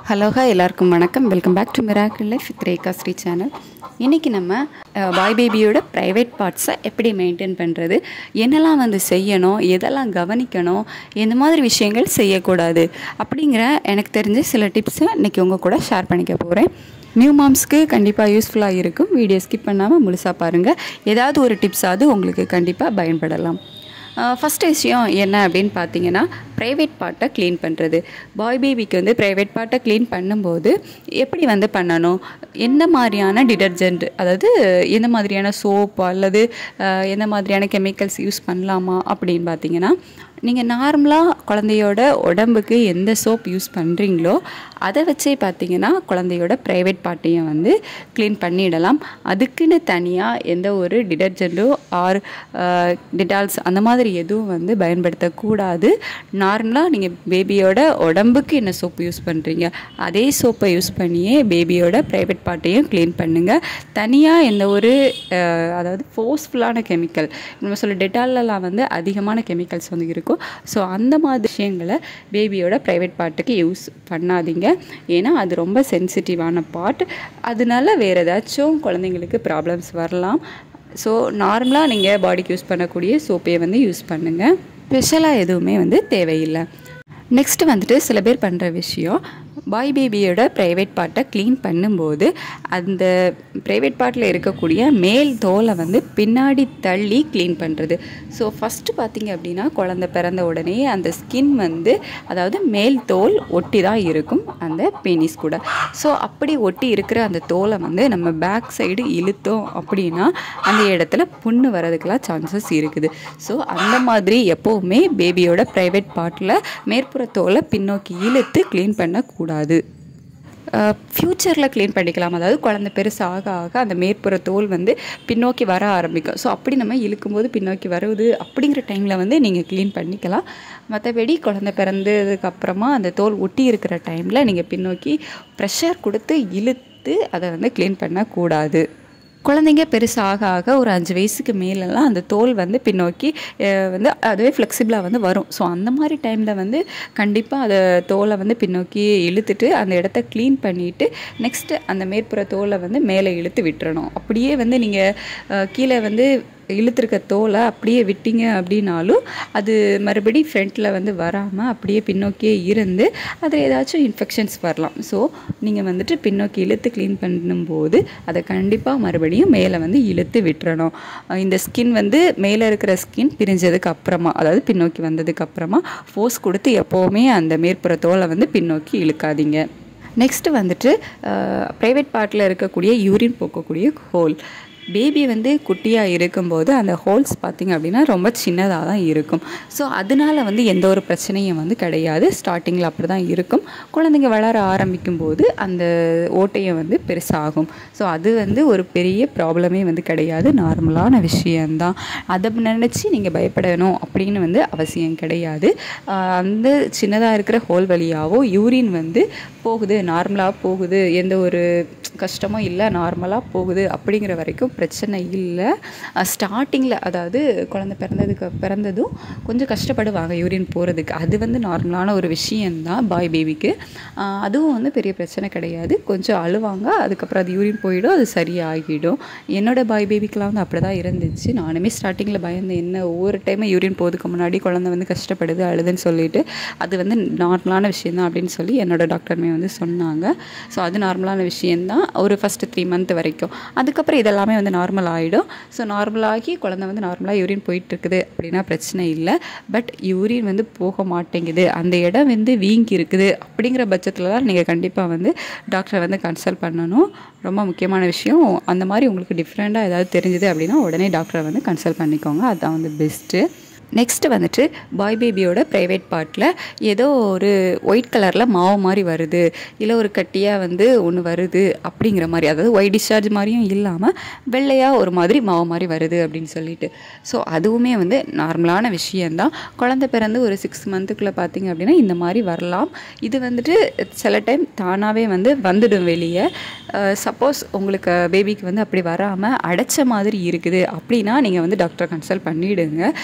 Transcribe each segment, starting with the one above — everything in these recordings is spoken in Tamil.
ஹலோ ஹாய் எல்லாருக்கும் வணக்கம் welcome back to miracle life with Rekha Sri channel இன்றைக்கி நம்ம பாய் பேபியோட ப்ரைவேட் பார்ட்ஸை எப்படி மெயின்டைன் பண்ணுறது என்னெல்லாம் வந்து செய்யணும் எதெல்லாம் கவனிக்கணும் எந்த மாதிரி விஷயங்கள் செய்யக்கூடாது அப்படிங்கிற எனக்கு தெரிஞ்ச சில டிப்ஸை இன்றைக்கி உங்கள் கூட ஷேர் பண்ணிக்க போகிறேன் நியூ மாம்ஸ்க்கு கண்டிப்பாக யூஸ்ஃபுல்லாக இருக்கும் வீடியோ ஸ்கிப் பண்ணாமல் முழுசாக பாருங்கள் ஏதாவது ஒரு டிப்ஸாவது உங்களுக்கு கண்டிப்பாக பயன்படலாம் ஃபஸ்ட்டு விஷயம் என்ன அப்படின்னு பார்த்தீங்கன்னா ப்ரைவேட் பார்ட்டை க்ளீன் பண்ணுறது பாய் பேபிக்கு வந்து ப்ரைவேட் பார்ட்டை க்ளீன் பண்ணும்போது எப்படி வந்து பண்ணணும் எந்த மாதிரியான டிடர்ஜென்ட் அதாவது எந்த மாதிரியான சோப் அல்லது அஹ், எந்த மாதிரியான கெமிக்கல்ஸ் யூஸ் பண்ணலாமா அப்படின்னு பார்த்தீங்கன்னா நீங்கள் நார்மலாக குழந்தையோட உடம்புக்கு எந்த சோப் யூஸ் பண்ணுறீங்களோ அதை வச்சே பார்த்தீங்கன்னா குழந்தையோட ப்ரைவேட் பார்ட்டையும் வந்து க்ளீன் பண்ணிடலாம் அதுக்குன்னு தனியாக எந்த ஒரு டிடர்ஜென்ட்டோ ஆர் டிடால்ஸ் அந்த மாதிரி எதுவும் வந்து பயன்படுத்தக்கூடாது நார்மலாக நீங்கள் பேபியோட உடம்புக்கு என்ன சோப்பு யூஸ் பண்ணுறீங்க அதே சோப்பை யூஸ் பண்ணியே பேபியோட ப்ரைவேட் பார்ட்டையும் க்ளீன் பண்ணுங்கள் தனியாக எந்த ஒரு அஹ், அதாவது ஃபோர்ஸ்ஃபுல்லான கெமிக்கல் நம்ம சொல்ல டெட்டாலெலாம் வந்து அதிகமான கெமிக்கல்ஸ் வந்து இருக்கும் ஸோ அந்த மாதிரி விஷயங்களை பேபியோட ப்ரைவேட் பார்ட்டுக்கு யூஸ் பண்ணாதீங்க ஏன்னா அது ரொம்ப சென்சிட்டிவான பார்ட் அதனால வேறு ஏதாச்சும் குழந்தைங்களுக்கு ப்ராப்ளம்ஸ் வரலாம் ஸோ நார்மலாக நீங்கள் பாடிக்கு யூஸ் பண்ணக்கூடிய சோப்பையை வந்து யூஸ் பண்ணுங்கள் ஸ்பெஷலாக எதுவுமே வந்து தேவையில்லை நெக்ஸ்ட்டு வந்துட்டு சில பேர் பண்ணுற விஷயம் பாய் பேபியோட ப்ரைவேட் பார்ட்டை க்ளீன் பண்ணும்போது அந்த ப்ரைவேட் பார்ட்டில் இருக்கக்கூடிய மேல் தோலை வந்து பின்னாடி தள்ளி க்ளீன் பண்ணுறது ஸோ ஃபஸ்ட்டு பார்த்தீங்க அப்படின்னா குழந்தை பிறந்த உடனே அந்த ஸ்கின் வந்து அதாவது மேல் தோல் ஒட்டி தான் இருக்கும் அந்த பெனிஸ் கூட ஸோ அப்படி ஒட்டி இருக்கிற அந்த தோலை வந்து நம்ம பேக் சைடு இழுத்தோம் அப்படின்னா அந்த இடத்துல புண்ணு வரதுக்கெல்லாம் சான்சஸ் இருக்குது ஸோ அந்த மாதிரி எப்போவுமே பேபியோட ப்ரைவேட் பார்ட்டில் மேற்புற தோலை பின்னோக்கி இழுத்து க்ளீன் பண்ணக்கூடாது ஃப்யூச்சரில் க்ளீன் பண்ணிக்கலாம் அதாவது குழந்தை பெருசாக ஆக அந்த மேற்புற தோல் வந்து பின்னோக்கி வர ஆரம்பிக்கும் ஸோ அப்படி நம்ம இழுக்கும்போது பின்னோக்கி வருது அப்படிங்கிற டைமில் வந்து நீங்கள் க்ளீன் பண்ணிக்கலாம் மற்றபடி குழந்தை பிறந்ததுக்கு அப்புறமா அந்த தோல் ஒட்டி இருக்கிற டைமில் நீங்கள் பின்னோக்கி ப்ரெஷர் கொடுத்து இழுத்து அதை வந்து க்ளீன் பண்ணக்கூடாது குழந்தைங்க பெருசாக ஆக ஒரு அஞ்சு வயசுக்கு மேலெல்லாம் அந்த தோல் வந்து பின்னோக்கி அஹ், வந்து அதுவே ஃப்ளெக்சிபிளாக வந்து வரும் ஸோ அந்த மாதிரி டைமில் வந்து கண்டிப்பாக அதை தோலை வந்து பின்னோக்கி இழுத்துட்டு அந்த இடத்த க்ளீன் பண்ணிவிட்டு நெக்ஸ்ட்டு அந்த மேற்புற தோலை வந்து மேலே இழுத்து விட்டுறணும் அப்படியே வந்து நீங்கள் கீழே வந்து இழுத்துருக்க தோலை அப்படியே விட்டீங்க அப்படின்னாலும் அது மறுபடி ஃப்ரண்ட்டில் வந்து வராமல் அப்படியே பின்னோக்கியே இருந்து அதில் ஏதாச்சும் இன்ஃபெக்ஷன்ஸ் வரலாம் ஸோ நீங்கள் வந்துட்டு பின்னோக்கி இழுத்து க்ளீன் பண்ணும்போது அதை கண்டிப்பாக மறுபடியும் மேலே வந்து இழுத்து விட்டுறணும் அஹ் இந்த ஸ்கின் வந்து மேலே இருக்கிற ஸ்கின் பிரிஞ்சதுக்கு அப்புறமா அதாவது பின்னோக்கி வந்ததுக்கு அப்புறமா ஃபோர்ஸ் கொடுத்து எப்போவுமே அந்த மேற்புற தோலை வந்து பின்னோக்கி இழுக்காதீங்க நெக்ஸ்ட்டு வந்துட்டு ப்ரைவேட் பார்ட்டில் இருக்கக்கூடிய யூரின் போக்கக்கூடிய ஹோல் பேபி வந்து குட்டியாக இருக்கும்போது அந்த ஹோல்ஸ் பார்த்திங்க அப்படின்னா ரொம்ப சின்னதாக தான் இருக்கும் ஸோ அதனால வந்து எந்த ஒரு பிரச்சனையும் வந்து கிடையாது ஸ்டார்டிங்கில் அப்படி தான் இருக்கும் குழந்தைங்க வளர ஆரம்பிக்கும் போது அந்த ஓட்டையும் வந்து பெருசாகும் ஸோ அது வந்து ஒரு பெரிய ப்ராப்ளமே வந்து கிடையாது நார்மலான விஷயந்தான் அதை நினச்சி நீங்கள் பயப்படணும் அப்படின்னு வந்து அவசியம் கிடையாது ஆஹ் அந்த சின்னதாக இருக்கிற ஹோல் வழியாவோ யூரின் வந்து போகுது நார்மலாக போகுது எந்த ஒரு கஷ்டமும் இல்லை நார்மலாக போகுது அப்படிங்கிற வரைக்கும் பிரச்சனை இல்லை ஸ்டார்டிங்கில் அதாவது குழந்தை பிறந்ததுக்கு பிறந்ததும் கொஞ்சம் கஷ்டப்படுவாங்க யூரின் போகிறதுக்கு அது வந்து நார்மலான ஒரு விஷயந்தான் பாய் பேபிக்கு அதுவும் வந்து பெரிய பிரச்சனை கிடையாது கொஞ்சம் அழுவாங்க அதுக்கப்புறம் அது யூரின் போயிடும் அது சரியாகிடும் என்னோட பாய் பேபிக்கெலாம் வந்து அப்படி தான் இருந்துச்சு நானுமே ஸ்டார்டிங்கில் பயந்தேன் என்ன ஒவ்வொரு டைமும் யூரின் போகிறதுக்கு முன்னாடி குழந்தை வந்து கஷ்டப்படுது அழுதுன்னு சொல்லிட்டு அது வந்து நார்மலான விஷயந்தான் அப்படின்னு சொல்லி என்னோட டாக்டருமே வந்து சொன்னாங்க ஸோ அது நார்மலான விஷயந்தான் ஒரு ஃபஸ்ட்டு த்ரீ மந்த் வரைக்கும் அதுக்கப்புறம் இதெல்லாமே வந்து நார்மல் ஆகிடும் ஸோ நார்மலாகி குழந்தை வந்து நார்மலாக யூரின் போயிட்டு இருக்குது அப்படின்னா பிரச்சனை இல்லை பட் யூரின் வந்து போக மாட்டேங்குது அந்த இடம் வந்து வீங்கி இருக்குது அப்படிங்கிற பட்சத்தில் தான் நீங்கள் கண்டிப்பாக வந்து டாக்டரை வந்து கன்சல்ட் பண்ணணும் ரொம்ப முக்கியமான விஷயம் அந்த மாதிரி உங்களுக்கு டிஃப்ரெண்ட்டாக ஏதாவது தெரிஞ்சுது அப்படின்னா உடனே டாக்டரை வந்து கன்சல்ட் பண்ணிக்கோங்க அதுதான் வந்து பெஸ்ட்டு நெக்ஸ்ட்டு வந்துட்டு பாய் பேபியோட ப்ரைவேட் பார்ட்டில் ஏதோ ஒரு ஒயிட் கலரில் மாவு மாதிரி வருது இல்லை ஒரு கட்டியாக வந்து ஒன்று வருது அப்படிங்கிற மாதிரி அதாவது ஒயிட் டிஸ்சார்ஜ் மாதிரியும் இல்லாமல் வெள்ளையாக ஒரு மாதிரி மாவு மாதிரி வருது அப்படின்னு சொல்லிட்டு ஸோ அதுவுமே வந்து நார்மலான விஷயந்தான் குழந்தை பிறந்து ஒரு சிக்ஸ் மந்த்துக்குள்ளே பார்த்தீங்க அப்படின்னா இந்த மாதிரி வரலாம் இது வந்துட்டு சில டைம் தானாகவே வந்து வந்துடும் வெளியே சப்போஸ் உங்களுக்கு பேபிக்கு வந்து அப்படி வராமல் அடைச்ச மாதிரி இருக்குது அப்படின்னா நீங்கள் வந்து டாக்டரை கன்சல்ட் பண்ணிவிடுங்க நமக்கு தெரியும்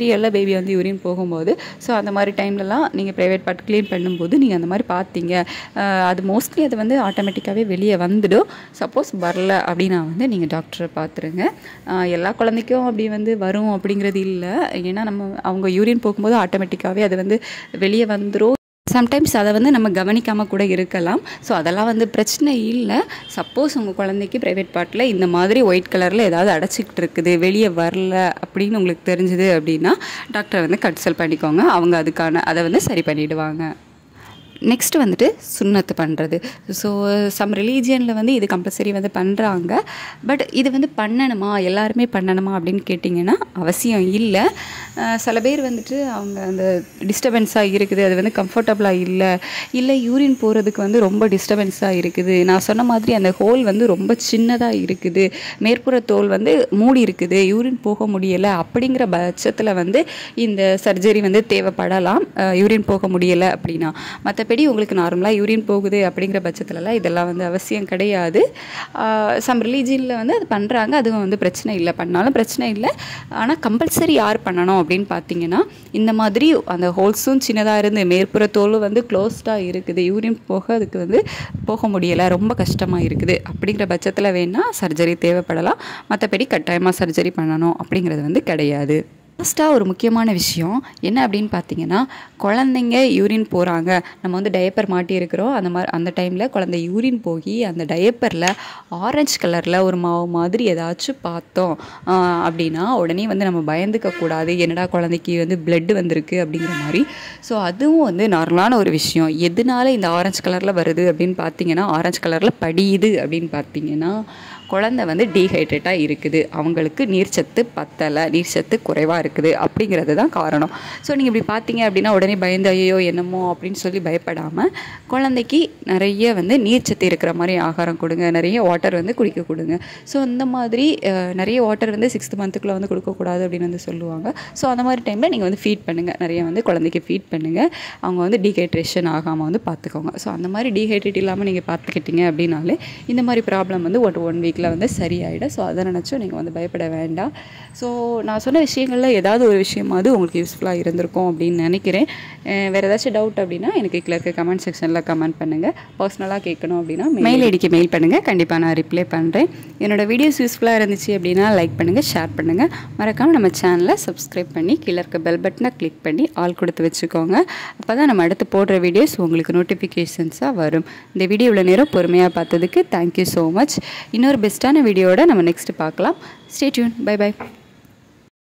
தெரியும்ல பேபி வந்து யூரின் போகும்போது ஸோ அந்த மாதிரி டைம்லலாம் நீங்கள் ப்ரைவேட் பார்ட் க்ளீன் பண்ணும்போது நீங்கள் அந்த மாதிரி பார்த்தீங்க அஹ் அது மோஸ்ட்லி அது வந்து ஆட்டோமேட்டிக்காகவே வெளியே வந்துடும் சப்போஸ் வரல அப்படின்னா வந்து நீங்கள் டாக்டரை பார்த்துருங்க அஹ் எல்லா குழந்தைக்கும் அப்படி வந்து வரும் அப்படிங்கிறது இல்லை ஏன்னா நம்ம அவங்க யூரின் போகும்போது ஆட்டோமேட்டிக்காகவே அது வந்து வெளியே வந்துடும் சம்டைம்ஸ் அதை வந்து நம்ம கவனிக்காமல் கூட இருக்கலாம் ஸோ அதெல்லாம் வந்து பிரச்சனை இல்லை சப்போஸ் உங்கள் குழந்தைக்கு ப்ரைவேட் பார்ட்டில் இந்த மாதிரி ஒயிட் கலரில் ஏதாவது அடைச்சிக்கிட்டு இருக்குது வெளியே வரல அப்படின்னு உங்களுக்கு தெரிஞ்சுது அப்படின்னா டாக்டரை வந்து கன்சல்ட் பண்ணிக்கோங்க அவங்க அதுக்கான அதை வந்து சரி பண்ணிவிடுவாங்க நெக்ஸ்ட் வந்துட்டு சுண்ணத்து பண்ணுறது ஸோ சம் ரிலீஜியனில் வந்து இது கம்பல்சரி வந்து பண்ணுறாங்க பட் இது வந்து பண்ணணுமா எல்லாருமே பண்ணணுமா அப்படின்னு கேட்டிங்கன்னா அவசியம் இல்லை அஹ் சில பேர் வந்துட்டு அவங்க அந்த டிஸ்டர்பன்ஸாக இருக்குது அது வந்து கம்ஃபர்டபுளாக இல்லை இல்லை யூரின் போகிறதுக்கு வந்து ரொம்ப டிஸ்டர்பன்ஸாக இருக்குது நான் சொன்ன மாதிரி அந்த ஹோல் வந்து ரொம்ப சின்னதாக இருக்குது மேற்புற தோல் வந்து மூடி இருக்குது யூரின் போக முடியலை அப்படிங்கிற பட்சத்தில் வந்து இந்த சர்ஜரி வந்து தேவைப்படலாம் யூரின் போக முடியலை அப்படின்னா மற்றபடி உங்களுக்கு நார்மலாக யூரின் போகுது அப்படிங்கிற பட்சத்துலலாம் இதெல்லாம் வந்து அவசியம் கிடையாது சம் ரிலீஜியனில் வந்து அது பண்ணுறாங்க அதுவும் வந்து பிரச்சனை இல்லை பண்ணாலும் பிரச்சனை இல்லை ஆனால் கம்பல்சரி யார் பண்ணணும் அப்படின்னு பார்த்தீங்கன்னா இந்த மாதிரி அந்த ஹோல்ஸும் சின்னதாக இருந்து மேற்புற தோலும் வந்து க்ளோஸ்டாக இருக்குது யூரின் போக அதுக்கு வந்து போக முடியலை ரொம்ப கஷ்டமாக இருக்குது அப்படிங்கிற பட்சத்தில் வேணால் சர்ஜரி தேவைப்படலாம் மற்றபடி கட்டாயமாக சர்ஜரி பண்ணணும் அப்படிங்கிறது வந்து கிடையாது லாஸ்ட்டாக ஒரு முக்கியமான விஷயம் என்ன அப்படின்னு பார்த்தீங்கன்னா குழந்தைங்க யூரின் போகிறாங்க நம்ம வந்து டயப்பர் மாட்டியிருக்கிறோம் அந்த மாதிரி அந்த டைமில் குழந்தை யூரின் போய் அந்த டயப்பரில் ஆரஞ்சு கலரில் ஒரு மாவு மாதிரி ஏதாச்சும் பார்த்தோம் ஆஹ் அப்படின்னா உடனே வந்து நம்ம பயந்துக்க கூடாது என்னடா குழந்தைக்கு வந்து பிளட் வந்திருக்கு அப்படிங்கிற மாதிரி ஸோ அதுவும் வந்து நார்மலான ஒரு விஷயம் எதனால இந்த ஆரஞ்சு கலரில் வருது அப்படின்னு பார்த்தீங்கன்னா ஆரஞ்சு கலரில் படியுது அப்படின்னு பார்த்தீங்கன்னா குழந்தை வந்து டீஹைட்ரேட்டாக இருக்குது அவங்களுக்கு நீர்ச்சத்து பத்தலை நீர்ச்சத்து குறைவாக இருக்குது அப்படிங்கிறது தான் காரணம் ஸோ நீங்கள் இப்படி பார்த்தீங்க அப்படின்னா உடனே பயந்து ஐயோ என்னமோ அப்படின்னு சொல்லி பயப்படாமல் குழந்தைக்கு நிறைய வந்து நீர்ச்சத்து இருக்கிற மாதிரி ஆகாரம் கொடுங்க நிறைய வாட்டர் வந்து குடிக்க கொடுங்க ஸோ அந்த மாதிரி அஹ், நிறைய வாட்டர் வந்து சிக்ஸ்த் மந்த்துக்குள்ளே வந்து கொடுக்கக்கூடாது அப்படின்னு வந்து சொல்லுவாங்க ஸோ அந்த மாதிரி டைமில் நீங்கள் வந்து ஃபீட் பண்ணுங்கள் நிறைய வந்து குழந்தைக்கு ஃபீட் பண்ணுங்கள் அவங்க வந்து டீஹைட்ரேஷன் ஆகாமல் வந்து பார்த்துக்கோங்க ஸோ அந்த மாதிரி டீஹைட்ரேட் இல்லாமல் நீங்கள் பார்த்துக்கிட்டீங்க அப்படின்னாலே இந்த மாதிரி ப்ராப்ளம் வந்து ஒரு ஒன் வீக்கில் வந்து சரியாயிடும் ஸோ அதை நினச்சும் நீங்கள் வந்து பயப்பட வேண்டாம் ஸோ நான் சொன்ன விஷயங்களில் ஏதாவது ஒரு விஷயமாவது உங்களுக்கு யூஸ்ஃபுல்லாக இருந்திருக்கும் அப்படின்னு நினைக்கிறேன் அஹ் வேறு ஏதாச்சும் டவுட் அப்படின்னா எனக்கு கீழே இருக்க கமெண்ட் செக்ஷனில் கமெண்ட் பண்ணுங்கள் பர்சனலாக கேட்கணும் அப்படின்னா மெயில் ஐடிக்கு மெயில் பண்ணுங்கள் கண்டிப்பாக நான் ரிப்ளை பண்ணுறேன் என்னோட வீடியோஸ் யூஸ்ஃபுல்லாக இருந்துச்சு அப்படின்னா லைக் பண்ணுங்கள் ஷேர் பண்ணுங்கள் மறக்காமல் நம்ம சேனலை சப்ஸ்கிரைப் பண்ணி கீழே இருக்க பெல் பட்டனை கிளிக் பண்ணி ஆல் கொடுத்து வச்சுக்கோங்க அப்போ தான் நம்ம அடுத்து போடுற வீடியோஸ் உங்களுக்கு நோட்டிஃபிகேஷன்ஸாக வரும் இந்த வீடியோ இவ்வளோ நேரம் பொறுமையாக பார்த்ததுக்கு தேங்க்யூ ஸோ மச் இன்னொரு பெஸ்ட்டான வீடியோவோட நம்ம நெக்ஸ்ட் பார்க்கலாம் ஸ்டே டியூன் பை பை